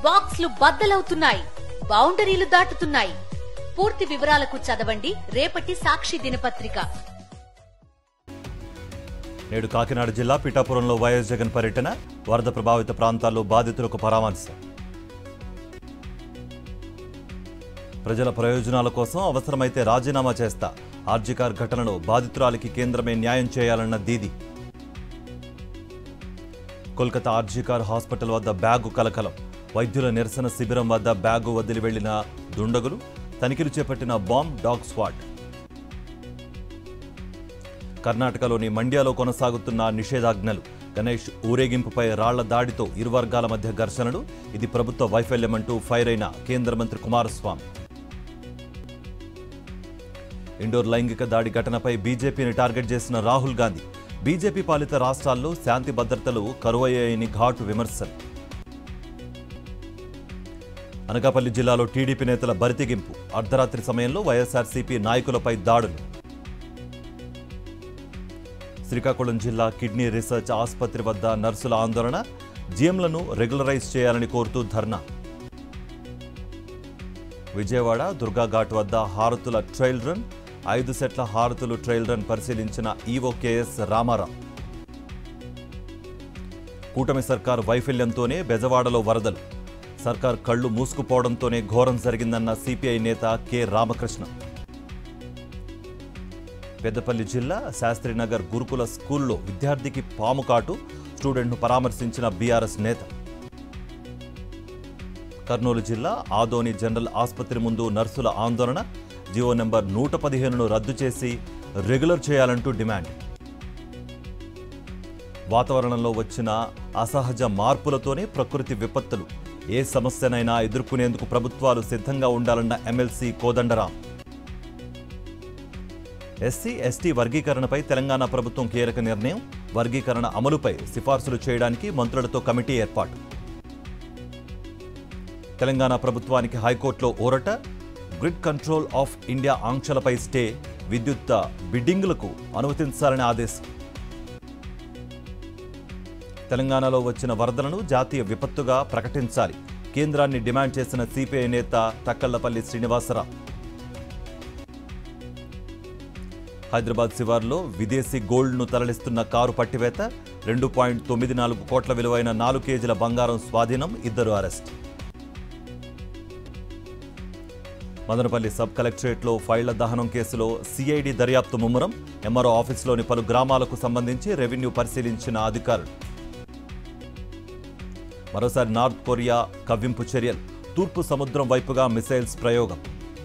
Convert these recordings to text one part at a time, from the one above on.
బాక్స్లు బద్దలవుతున్నాయి బౌండరీలు దాటుతున్నాయి పూర్తి వివరాలకు చదవండి రేపటి సాక్షి దినపత్రిక నేడు కాకినాడ జిల్లా పిఠాపురంలో వైఎస్ జగన్ పర్యటన వరద ప్రభావిత ప్రాంతాల్లో బాధితులకు పరామర్శ ప్రజల ప్రయోజనాల కోసం అవసరమైతే రాజీనామా చేస్తా ఆర్జికార్ ఘటనలో బాధితురాలికి కేంద్రమే న్యాయం చేయాలన్న దీది కోల్కతా ఆర్జికార్ హాస్పిటల్ వద్ద బ్యాగు కలకలం వైద్యుల నిరసన శిబిరం వద్ద బ్యాగు వదిలి వెళ్లిన దుండగులు తనిఖీలు చేపట్టిన బాంబ్ డాగ్ స్క్వాడ్ కర్ణాటకలోని మండ్యాలో కొనసాగుతున్న నిషేధాజ్ఞలు గణేష్ ఊరేగింపుపై రాళ్ల దాడితో ఇరు వర్గాల మధ్య ఘర్షణలు ఇది ప్రభుత్వ వైఫల్యమంటూ ఫైర్ అయిన కేంద్ర మంత్రి కుమారస్వామి ఇండోర్ లైంగిక దాడి ఘటనపై బీజేపీని టార్గెట్ చేసిన రాహుల్ గాంధీ బీజేపీ పాలిత రాష్ట్రాల్లో శాంతి భద్రతలు కరువయ్యాయని ఘాటు విమర్శలు అనకాపల్లి జిల్లాలో టీడీపీ నేతల బరితెగింపు అర్ధరాత్రి సమయంలో వైఎస్ఆర్సీపీ నాయకులపై దాడులు శ్రీకాకుళం జిల్లా కిడ్నీ రీసెర్చ్ ఆసుపత్రి వద్ద నర్సుల ఆందోళన జీఎంలను రెగ్యులరైజ్ చేయాలని కోరుతూ ధర్నా విజయవాడ దుర్గా ఘాట్ వద్ద హారతుల ట్రైల్ రన్ ఐదు సెట్ల హారతులు ట్రైల్ రన్ పరిశీలించిన ఈవోకేఎస్ రామారావు కూటమి సర్కార్ వైఫల్యంతోనే బెజవాడలో వరదలు సర్కార్ కళ్ళు మూసుకుపోవడంతోనే ఘోరం జరిగిందన్న సిపిఐ నేత కె రామకృష్ణ పెద్దపల్లి జిల్లా శాస్త్రీనగర్ గురుకుల స్కూల్లో విద్యార్థికి పాము కాటు స్టూడెంట్ను పరామర్శించిన బీఆర్ఎస్ నేత కర్నూలు జిల్లా ఆదోని జనరల్ ఆసుపత్రి ముందు నర్సుల ఆందోళన జీవో నెంబర్ నూట పదిహేనును రద్దు చేసి రెగ్యులర్ చేయాలంటూ డిమాండ్ వాతావరణంలో వచ్చిన అసహజ మార్పులతోనే ప్రకృతి విపత్తులు ఏ సమస్యనైనా ఎదుర్కొనేందుకు ప్రభుత్వాలు సిద్ధంగా ఉండాలన్న ఎమ్మెల్సీ కోదండరాం ఎస్సీ ఎస్టీ వర్గీకరణపై తెలంగాణ ప్రభుత్వం కీలక నిర్ణయం వర్గీకరణ అమలుపై సిఫార్సులు చేయడానికి మంత్రులతో కమిటీ ఏర్పాటు తెలంగాణ ప్రభుత్వానికి హైకోర్టులో ఊరట గ్రిడ్ కంట్రోల్ ఆఫ్ ఇండియా ఆంక్షలపై స్టే విద్యుత్ బిడ్డింగులకు అనుమతించాలని ఆదేశం తెలంగాణలో వచ్చిన వరదలను జాతీయ విపత్తుగా ప్రకటించాలి కేంద్రాన్ని డిమాండ్ చేసిన సిపిఐ నేత తక్కళ్లపల్లి శ్రీనివాసరావు హైదరాబాద్ శివార్లో విదేశీ గోల్డ్ను తరలిస్తున్న కారు పట్టివేత రెండు పాయింట్ తొమ్మిది నాలుగు కోట్ల విలువైన నాలుగు కేజీల బంగారం స్వాధీనం ఇద్దరు అరెస్ట్ మదనపల్లి సబ్ కలెక్టరేట్లో ఫైళ్ల దహనం కేసులో సిఐడి దర్యాప్తు ముమ్మరం ఎంఆర్ఓ ఆఫీసులోని పలు గ్రామాలకు సంబంధించి రెవెన్యూ పరిశీలించిన అధికారులు మరోసారి నార్త్ కొరియా కవ్వింపు చర్యలు తూర్పు సముద్రం వైపుగా మిసైల్స్ ప్రయోగం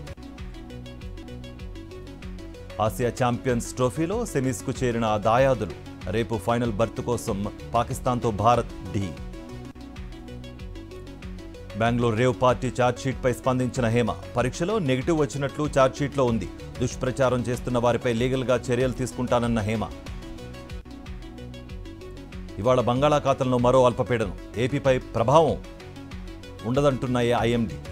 ఆసియా ఛాంపియన్స్ ట్రోఫీలో సెమీస్కు చేరిన దాయాదులు రేపు ఫైనల్ బర్త్ కోసం పాకిస్తాన్తో భారత్ ఢీ బెంగళూరు రేవ్ పార్టీ ఛార్జ్షీట్పై స్పందించిన హేమ పరీక్షలో నెగిటివ్ వచ్చినట్లు ఛార్జ్షీట్లో ఉంది దుష్ప్రచారం చేస్తున్న వారిపై లీగల్గా చర్యలు తీసుకుంటానన్న హేమ ఇవాళ బంగాళాఖాతంలో మరో అల్పపీడనం ఏపీపై ప్రభావం ఉండదంటున్నాయి ఐఎండీ